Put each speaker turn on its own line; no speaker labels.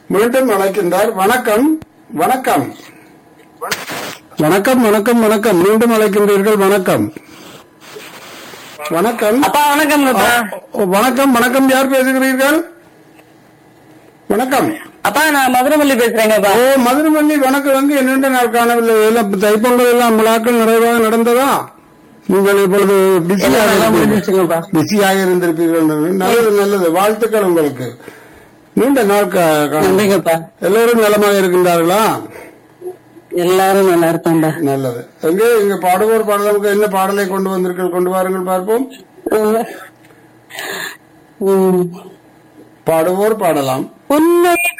மீண்டும் அழைக்கின்றார் வணக்கம் வணக்கம் வணக்கம் வணக்கம் வணக்கம் மீண்டும் அழைக்கின்றீர்கள் வணக்கம் வணக்கம்
அப்பா வணக்கம்ப்பா
ஓ, வணக்கம் வணக்கம் யார் பேசுகிறீர்கள் வணக்கம்
அப்பா நான் மதுரமல்லி பேசுறேங்கப்பா
ஓ மதுரமல்லி வணக்கம் வந்து என்னென்ன நாள் காணவில்லை எல்லாம் தைப்பொங்கல் எல்லாம் விழாக்கள் நிறைவாக நடந்ததா நீங்கள் இப்பொழுது
எல்லாம் நல்லா
பிஸியாக
முடிஞ்சிச்சுங்கப்பா
பிஸியாக இருந்திருப்பீர்கள் நல்லது நல்லது வாழ்த்துக்கள் உங்களுக்கு நீண்ட நாள் கா- காண-
நன்றிங்கப்பா
எல்லோரும் நலமாக இருக்கின்றார்களா
எல்லாரும் நல்லா இருக்காண்டா
நல்லது எங்கே இங்க பாடுவோர் பாடலுக்கு என்ன பாடலை கொண்டு வந்தீர்கள் கொண்டு வாருங்கள் பார்ப்போம்
உம்.
பாடுவோர் பாடலாம்
உன்னை